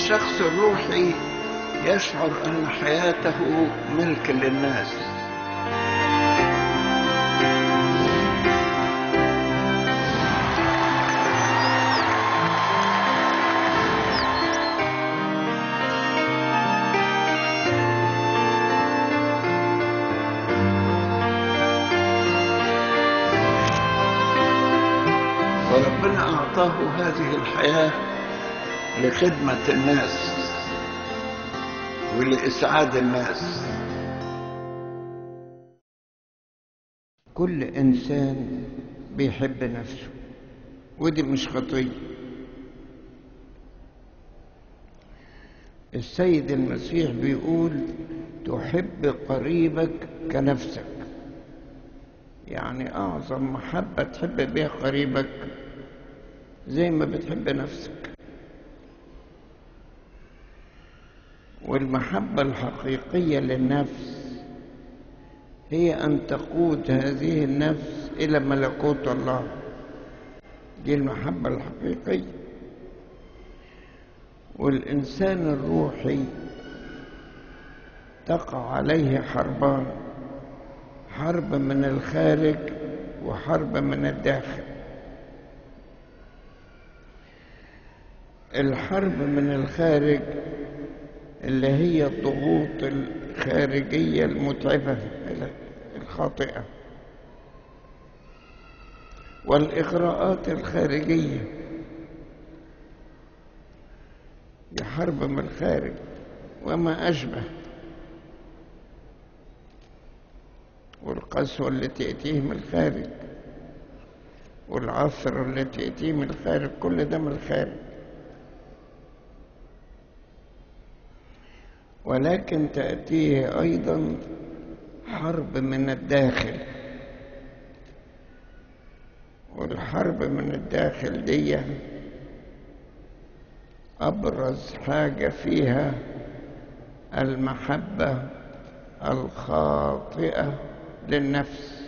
الشخص الروحي يشعر أن حياته ملك للناس وربنا أعطاه هذه الحياة لخدمة الناس ولإسعاد الناس كل إنسان بيحب نفسه ودي مش خطية السيد المسيح بيقول تحب قريبك كنفسك يعني أعظم محبة تحب بيها قريبك زي ما بتحب نفسك والمحبة الحقيقية للنفس هي أن تقود هذه النفس إلى ملكوت الله دي المحبة الحقيقية والإنسان الروحي تقع عليه حربان حرب من الخارج وحرب من الداخل الحرب من الخارج اللي هي الضغوط الخارجية المتعبة الخاطئة والإغراءات الخارجية دي حرب من الخارج وما أشبه والقسوة التي تأتيه من الخارج والعثرة التي تأتيه من الخارج كل ده من الخارج ولكن تأتيه أيضا حرب من الداخل والحرب من الداخل دي أبرز حاجة فيها المحبة الخاطئة للنفس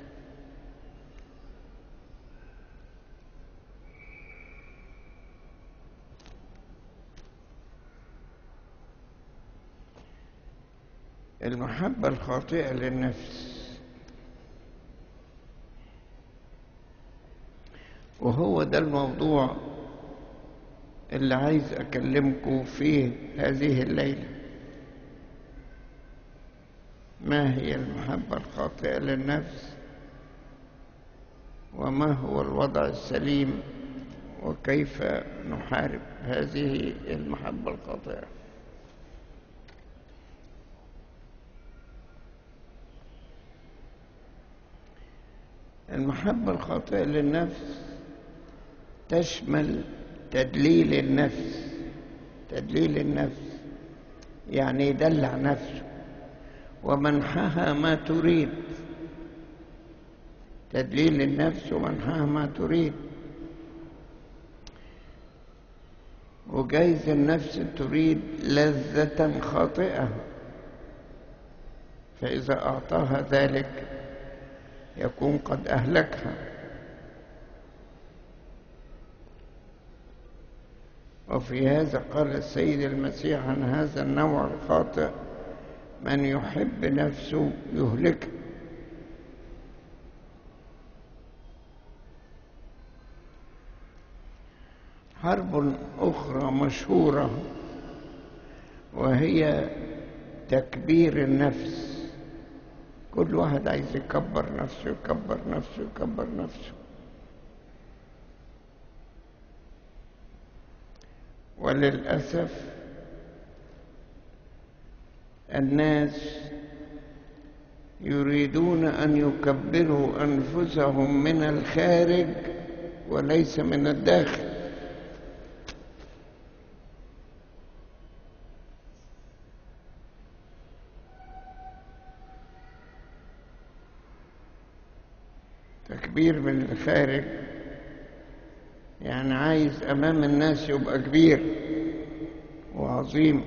المحبة الخاطئة للنفس وهو ده الموضوع اللي عايز أكلمكم فيه هذه الليلة ما هي المحبة الخاطئة للنفس وما هو الوضع السليم وكيف نحارب هذه المحبة الخاطئة المحبة الخاطئة للنفس تشمل تدليل النفس تدليل النفس يعني يدلع نفسه ومنحها ما تريد تدليل النفس ومنحها ما تريد وجايز النفس تريد لذة خاطئة فإذا أعطاها ذلك يكون قد أهلكها وفي هذا قال السيد المسيح عن هذا النوع الخاطئ من يحب نفسه يهلكها حرب أخرى مشهورة وهي تكبير النفس كل واحد عايز يكبر نفسه يكبر نفسه يكبر نفسه وللأسف الناس يريدون أن يكبروا أنفسهم من الخارج وليس من الداخل تكبير من الخارج يعني عايز أمام الناس يبقى كبير وعظيم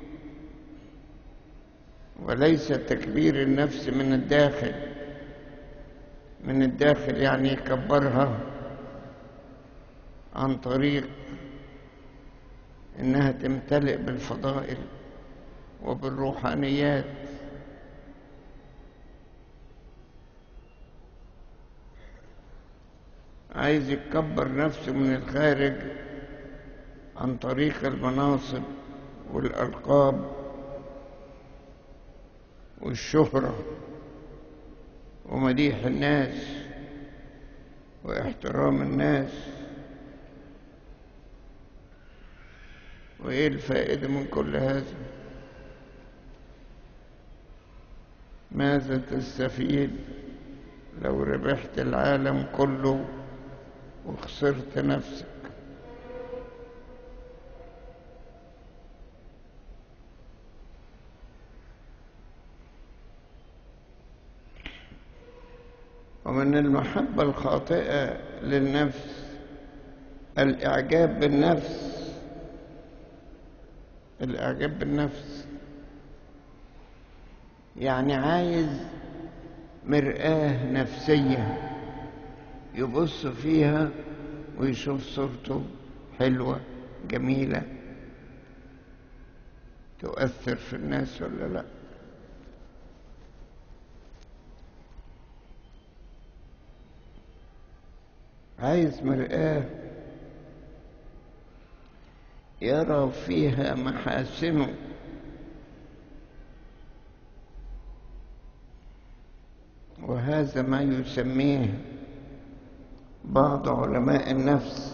وليس تكبير النفس من الداخل من الداخل يعني يكبرها عن طريق إنها تمتلئ بالفضائل وبالروحانيات عايز يكبر نفسه من الخارج عن طريق المناصب والألقاب والشهرة ومديح الناس واحترام الناس وإيه الفائدة من كل هذا ماذا تستفيد لو ربحت العالم كله وخسرت نفسك ومن المحبة الخاطئة للنفس الإعجاب بالنفس الإعجاب بالنفس يعني عايز مرآة نفسية يبص فيها ويشوف صورته حلوة جميلة تؤثر في الناس ولا لا عايز مرآة يرى فيها محاسنه وهذا ما يسميه بعض علماء النفس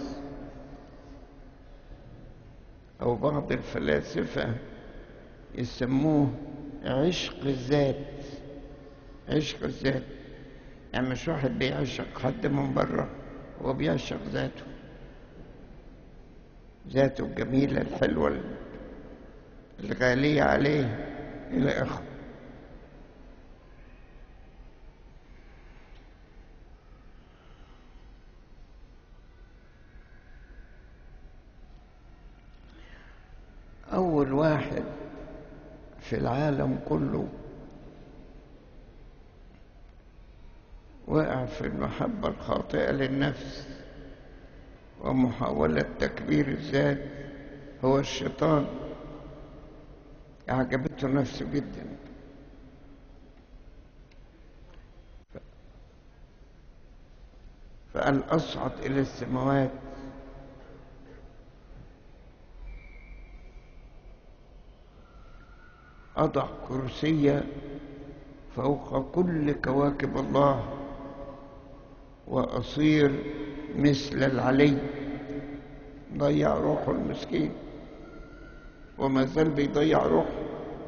أو بعض الفلاسفة يسموه عشق الذات عشق الذات يعني مش واحد بيعشق حد من بره هو بيعشق ذاته ذاته الجميلة الحلوة الغالية عليه إلى آخره أول واحد في العالم كله وقع في المحبة الخاطئة للنفس ومحاولة تكبير الذات هو الشيطان أعجبته نفسه جدا فقال أصعد إلى السماوات أضع كرسي فوق كل كواكب الله وأصير مثل العلي ضيع روحه المسكين وما زال بيضيع روحه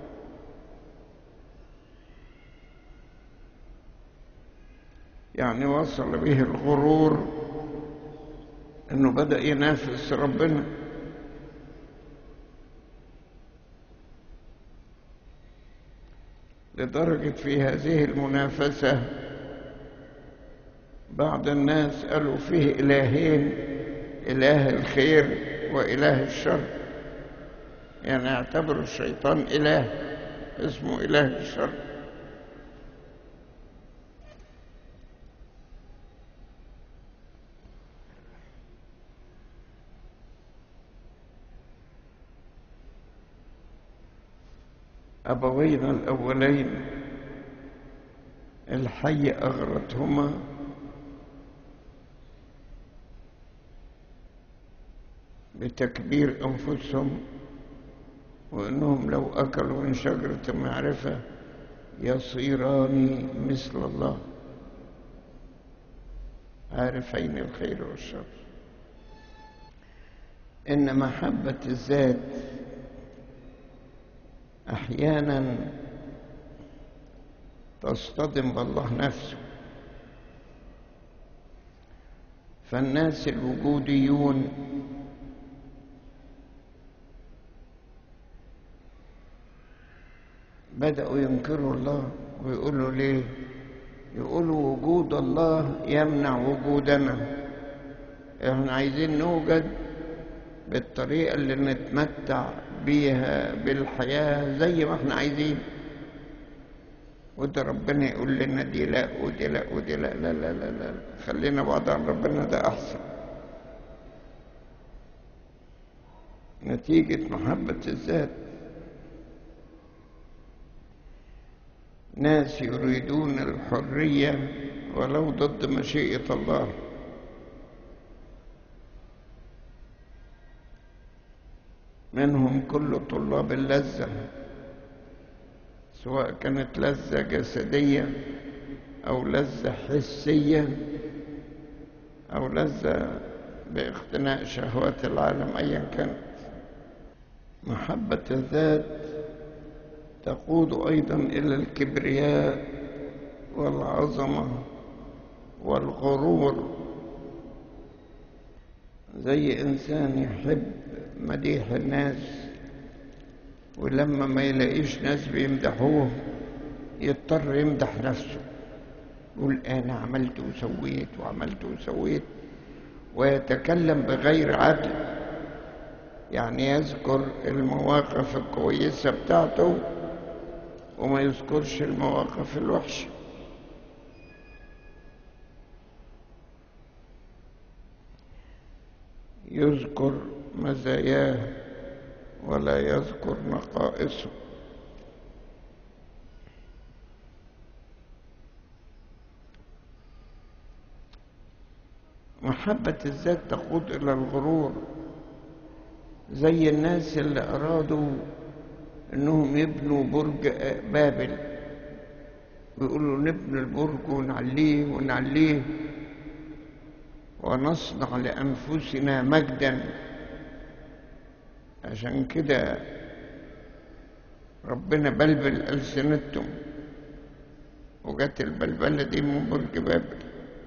يعني وصل به الغرور انه بدأ ينافس ربنا لدرجة في هذه المنافسة بعض الناس قالوا فيه إلهين إله الخير وإله الشر يعني اعتبروا الشيطان إله اسمه إله الشر أبوينا الأولين الحي أغرتهما بتكبير أنفسهم وأنهم لو أكلوا من شجرة المعرفة يصيران مثل الله عارفين الخير والشر إن محبة الذات أحيانا تصطدم بالله نفسه فالناس الوجوديون بدأوا ينكروا الله ويقولوا ليه يقولوا وجود الله يمنع وجودنا احنا عايزين نوجد بالطريقة اللي نتمتع بيها بالحياة زي ما احنا عايزين وده ربنا يقول لنا دي لا ودي لا ودي لا لا لا لا, لا. خلينا بعض عن ربنا ده أحسن نتيجة محبة الذات ناس يريدون الحرية ولو ضد مشيئة الله منهم كل طلاب اللذة سواء كانت لذة جسدية أو لذة حسية أو لذة باقتناء شهوات العالم أيا كانت محبة الذات تقود أيضا إلى الكبرياء والعظمة والغرور زي إنسان يحب مديح الناس ولما ما يلاقيش ناس بيمدحوه يضطر يمدح نفسه يقول أنا عملت وسويت وعملت وسويت ويتكلم بغير عدل يعني يذكر المواقف الكويسة بتاعته وما يذكرش المواقف الوحشة يذكر مزاياه ولا يذكر نقائصه محبة الذات تقود إلى الغرور زي الناس اللي أرادوا إنهم يبنوا برج بابل ويقولوا نبني البرج ونعليه ونعليه ونصنع لأنفسنا مجدا عشان كده ربنا بلبل ألسنتهم وجت البلبلة دي من برج بابل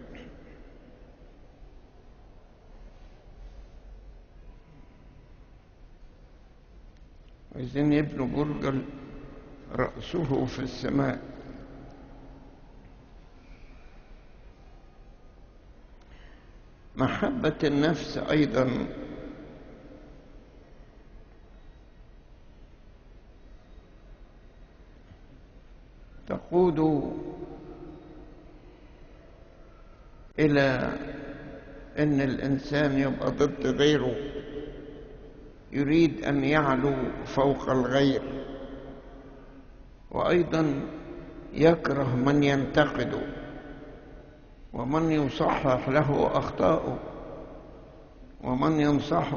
عايزين يبنوا برج رأسه في السماء محبة النفس أيضا تقود إلى أن الإنسان يبقى ضد غيره يريد أن يعلو فوق الغير وأيضا يكره من ينتقده ومن يصحح له أخطاءه ومن ينصحه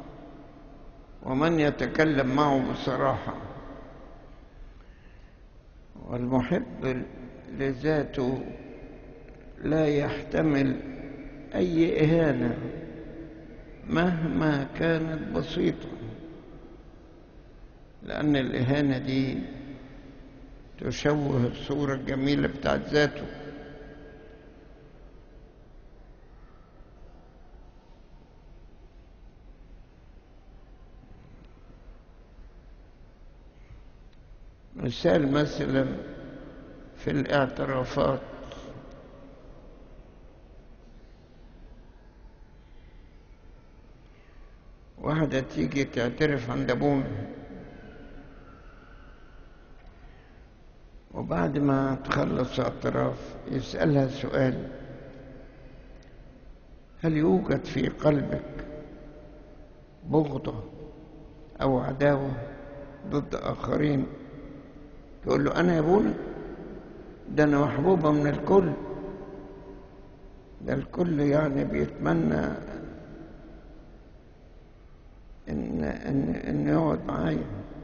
ومن يتكلم معه بصراحة والمحب لذاته لا يحتمل أي إهانة مهما كانت بسيطة لأن الإهانة دي تشوه الصورة الجميلة بتاعت ذاته مثال مثلا في الاعترافات واحدة تيجي تعترف عند أبونا وبعد ما تخلص اعتراف يسألها سؤال هل يوجد في قلبك بغضة أو عداوة ضد آخرين تقول له أنا يا أبونا ده أنا محبوبة من الكل ده الكل يعني بيتمنى إن إن إن يقعد معايا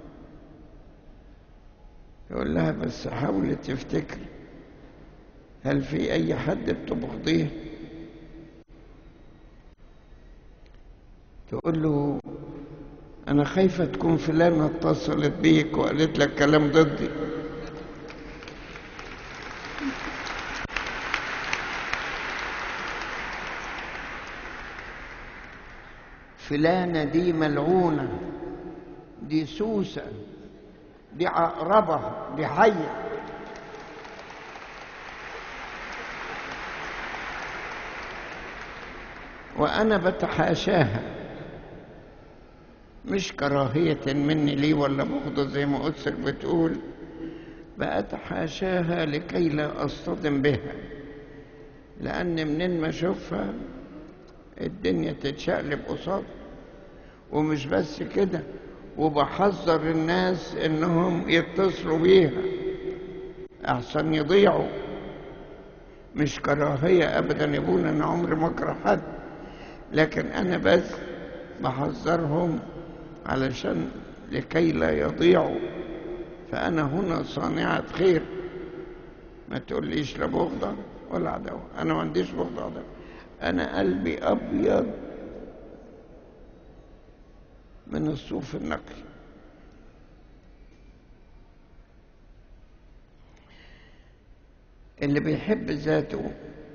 يقول لها بس حاولي تفتكري هل في أي حد بتبغضيه؟ تقول له أنا خايفة تكون فلانة اتصلت بيك وقالت لك كلام ضدي فلانة دي ملعونة دي سوسة دي عقربة دي حية وأنا بتحاشاها مش كراهية مني لي ولا بغضة زي ما قدسك بتقول بأتحاشاها لكي لا أصطدم بها لأن منين ما أشوفها الدنيا تتشقلب قصاد ومش بس كده وبحذر الناس انهم يتصلوا بيها احسن يضيعوا مش كراهية ابدا يقول انا عمري ما اكره حد لكن انا بس بحذرهم علشان لكي لا يضيعوا فانا هنا صانعة خير ما تقوليش لا بغضة ولا عداوة انا ما عنديش بغضة عداوة انا قلبي ابيض من الصوف النقي اللي بيحب ذاته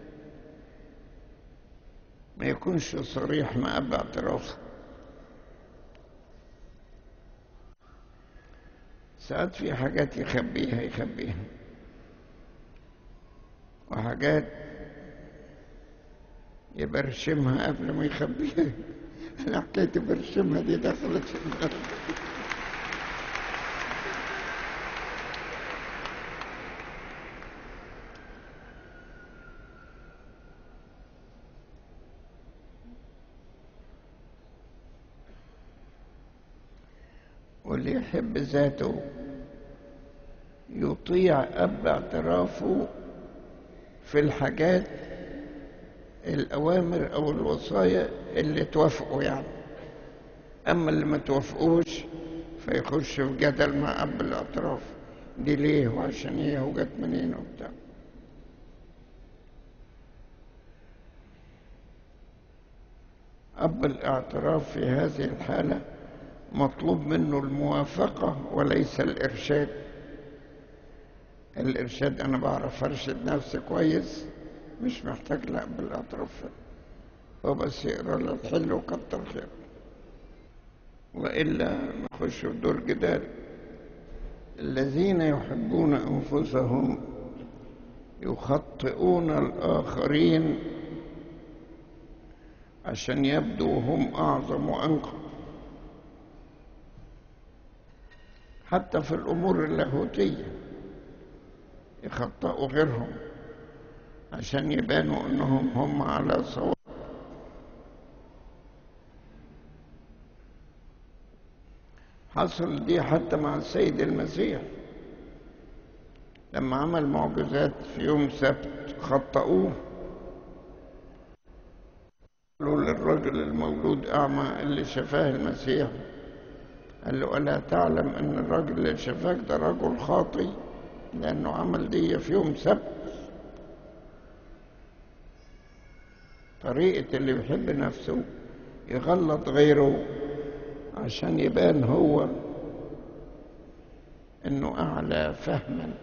ما يكونش صريح مع أب اعترافه ساعات في حاجات يخبيها يخبيها وحاجات يبرشمها قبل ما يخبيها أنا حكاية برشمها دي دخلت في النار واللي يحب ذاته يطيع أب اعترافه في الحاجات الأوامر أو الوصايا اللي توافقوا يعني أما اللي ما توافقوش فيخش في جدل مع أب الاعتراف دي ليه وعشان ايه وجت منين وبتاع أب الاعتراف في هذه الحالة مطلوب منه الموافقة وليس الإرشاد الإرشاد أنا بعرف أرشد نفسي كويس مش محتاج لا بالاعتراف هو بس يقرا له الحل وكتر خير وإلا نخش في دور جدال الذين يحبون أنفسهم يخطئون الآخرين عشان يبدوا هم أعظم وأنقى حتى في الأمور اللاهوتية يخطئوا غيرهم عشان يبانوا أنهم هم على صواب حصل دي حتى مع السيد المسيح لما عمل معجزات في يوم سبت خطأوه قالوا للرجل المولود أعمى اللي شفاه المسيح قال له ألا تعلم أن الراجل اللي شفاك ده رجل خاطي لأنه عمل دي في يوم سبت طريقة اللي بيحب نفسه يغلط غيره عشان يبان هو انه اعلى فهما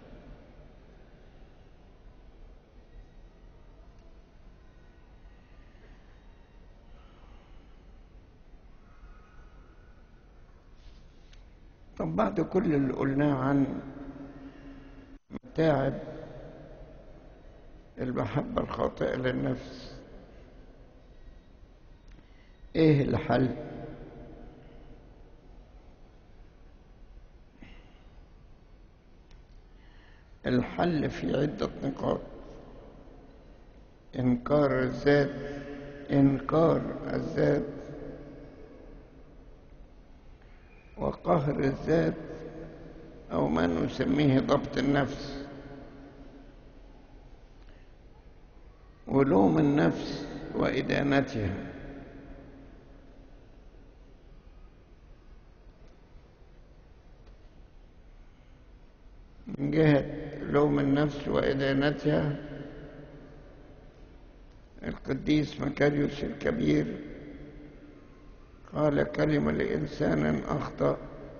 طب بعد كل اللي قلناه عن متاعب المحبة الخاطئة للنفس ايه الحل الحل في عدة نقاط إنكار الذات إنكار الذات وقهر الذات أو ما نسميه ضبط النفس ولوم النفس وإدانتها من جهة لوم النفس وإدانتها القديس مكاريوس الكبير قال كلمة لإنسان أخطأ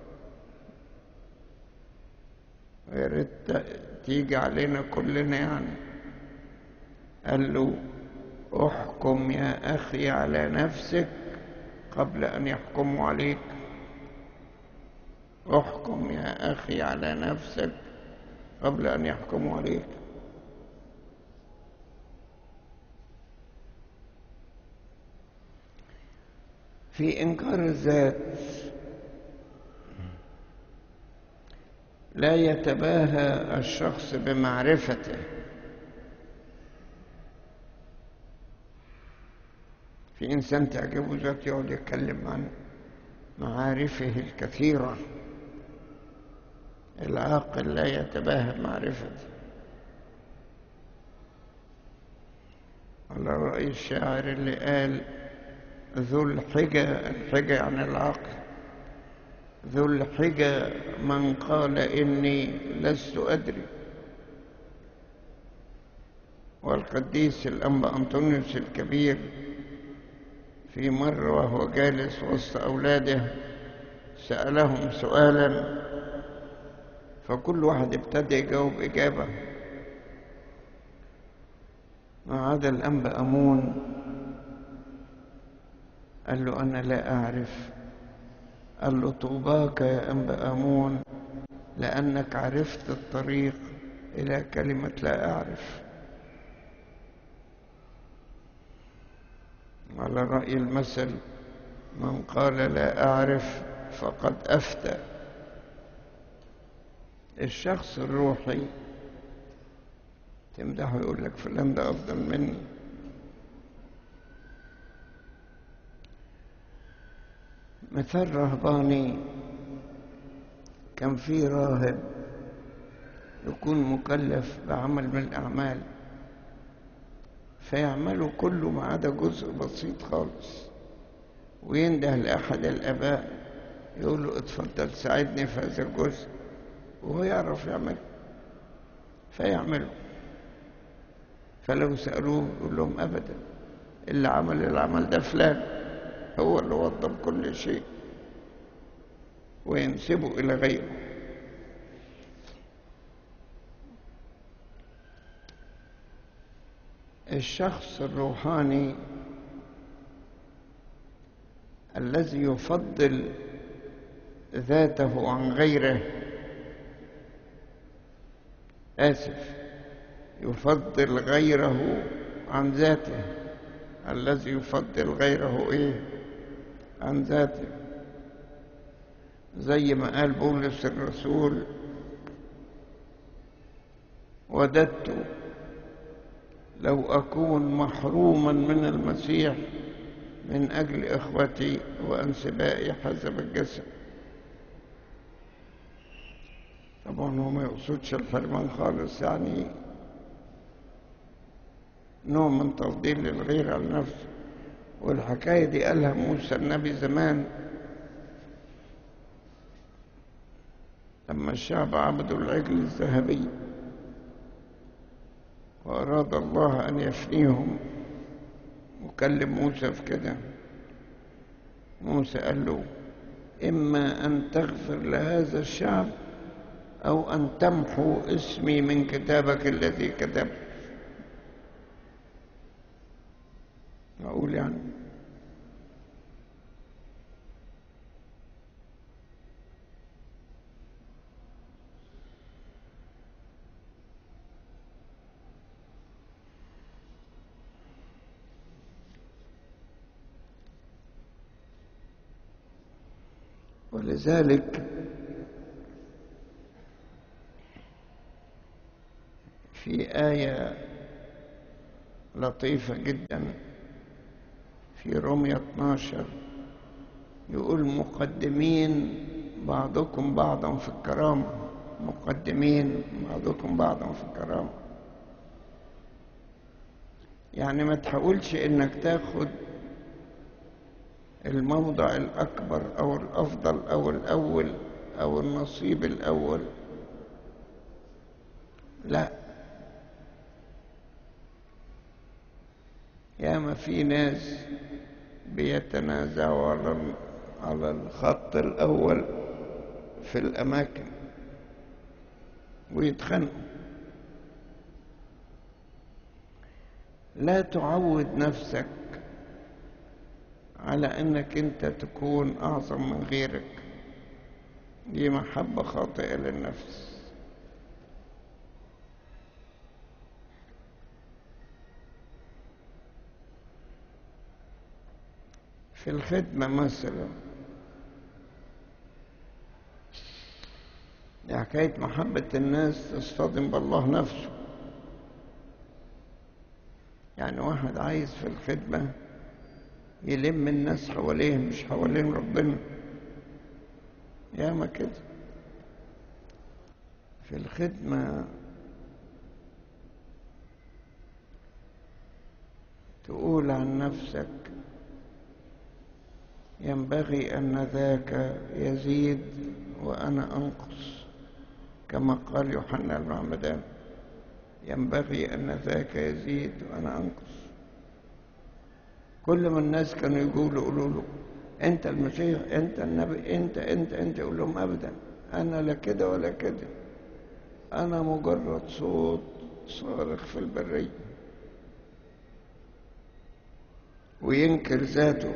ويا ريت تيجي علينا كلنا يعني قال له احكم يا أخي على نفسك قبل أن يحكموا عليك احكم يا أخي على نفسك قبل أن يحكموا عليك في إنكار الذات لا يتباهى الشخص بمعرفته في إنسان تعجبه ذات يقعد يتكلم عنه معارفه الكثيرة العاقل لا يتباهى بمعرفته على رأي الشاعر اللي قال ذو الحجة الحجة يعني العقل ذو الحجة من قال إني لست أدري والقديس الأنبا أنطونيوس الكبير في مرة وهو جالس وسط أولاده سألهم سؤالا فكل واحد ابتدى يجاوب إجابة ما عدا الأنبا أمون قال له أنا لا أعرف قال له طوباك يا أنبا أمون لأنك عرفت الطريق إلى كلمة لا أعرف على رأي المثل من قال لا أعرف فقد أفتى الشخص الروحي تمدحه يقول لك فلان ده أفضل مني مثال رهباني كان في راهب يكون مكلف بعمل من الأعمال فيعمله كله ما عدا جزء بسيط خالص وينده لأحد الآباء يقول له اتفضل ساعدني في هذا الجزء وهو يعرف يعمله فيعمله فلو سألوه يقول لهم أبدا اللي عمل العمل ده فلان هو اللي وضب كل شيء وينسبه إلى غيره الشخص الروحاني الذي يفضل ذاته عن غيره آسف يفضل غيره عن ذاته الذي يفضل غيره ايه عن ذاته زي ما قال بولس الرسول وددت لو أكون محروما من المسيح من أجل إخوتي وأنسبائي حسب الجسد طبعا هو ما يقصدش الحرمان خالص يعني نوع من تفضيل الغير على نفسه والحكاية دي قالها موسى النبي زمان لما الشعب عبدوا العجل الذهبي وأراد الله أن يفنيهم وكلم موسى في كده موسى قال له إما أن تغفر لهذا الشعب أو أن تمحو اسمي من كتابك الذي كتبت أقول يعني ولذلك في آية لطيفة جدا في رمية 12 يقول مقدمين بعضكم بعضا في الكرامة مقدمين بعضكم بعضا في الكرامة يعني ما تحاولش انك تاخد الموضع الأكبر أو الأفضل أو الأول أو النصيب الأول لا ياما في ناس بيتنازعوا على على الخط الأول في الأماكن ويتخانقوا لا تعود نفسك على انك انت تكون اعظم من غيرك دي محبة خاطئة للنفس في الخدمة مثلا دي حكاية محبة الناس تصطدم بالله نفسه يعني واحد عايز في الخدمة يلم الناس حواليه مش حوالين ربنا ياما كده في الخدمة تقول عن نفسك ينبغي أن ذاك يزيد وأنا أنقص كما قال يوحنا المعمدان ينبغي أن ذاك يزيد وأنا أنقص كل ما الناس كانوا يقولوا يقولوا له أنت المسيح أنت النبي أنت أنت أنت يقول لهم أبدا أنا لا كده ولا كده أنا مجرد صوت صارخ في البرية وينكر ذاته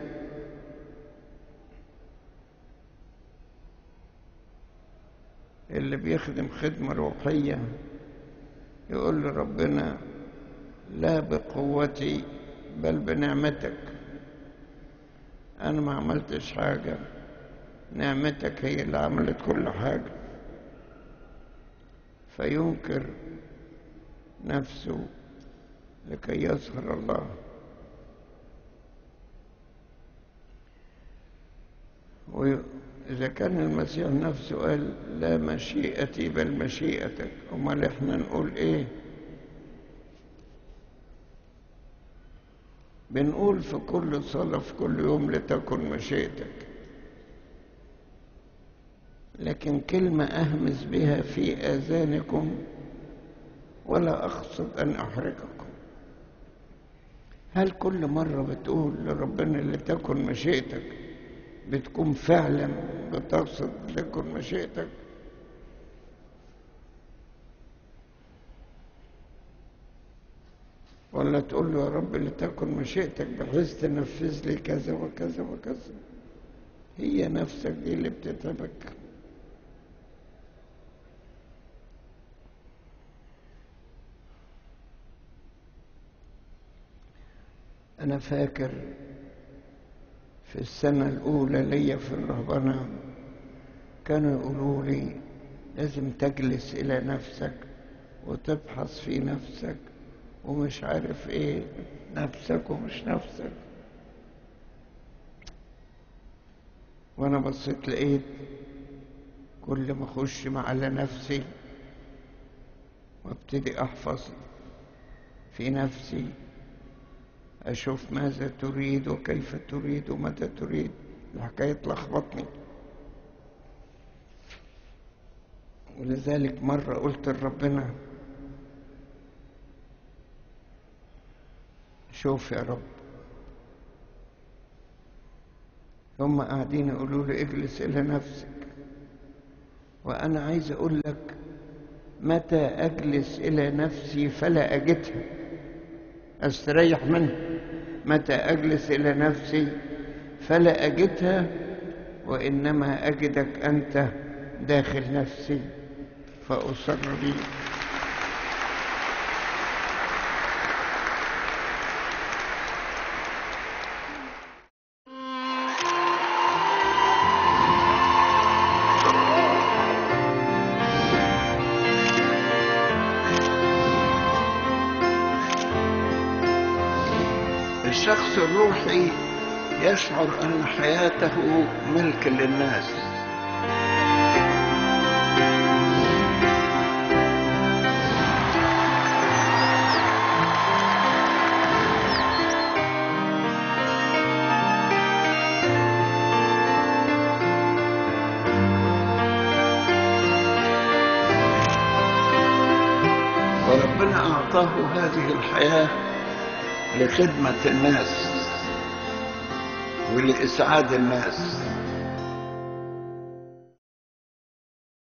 اللي بيخدم خدمة روحية يقول لربنا لا بقوتي بل بنعمتك أنا ما عملتش حاجة نعمتك هي اللي عملت كل حاجة فينكر نفسه لكي يظهر الله وإذا كان المسيح نفسه قال لا مشيئتي بل مشيئتك أمال إحنا نقول إيه بنقول في كل صلاة في كل يوم لتكن مشيئتك لكن كلمة أهمس بها في آذانكم ولا أقصد أن أحرقكم هل كل مرة بتقول لربنا لتكن مشيئتك بتكون فعلا بتقصد لتكن مشيئتك ولا تقول له يا رب لتكن مشيئتك بحيث تنفذ لي كذا وكذا وكذا هي نفسك دي اللي بتتبكى أنا فاكر في السنة الأولى ليا في الرهبنة كانوا يقولوا لي لازم تجلس إلى نفسك وتبحث في نفسك ومش عارف إيه نفسك ومش نفسك وأنا بصيت لقيت كل ما أخش على نفسي وابتدي أحفظ في نفسي أشوف ماذا تريد وكيف تريد ومتى تريد الحكاية تلخبطني ولذلك مرة قلت لربنا شوف يا رب هم قاعدين يقولوا لي اجلس إلى نفسك وأنا عايز أقول لك متى أجلس إلى نفسي فلا أجدها أستريح منها متى أجلس إلى نفسي فلا أجدها وإنما أجدك أنت داخل نفسي فأصر بي الشخص الروحي يشعر أن حياته ملك للناس وربنا أعطاه هذه الحياة لخدمة الناس ولإسعاد الناس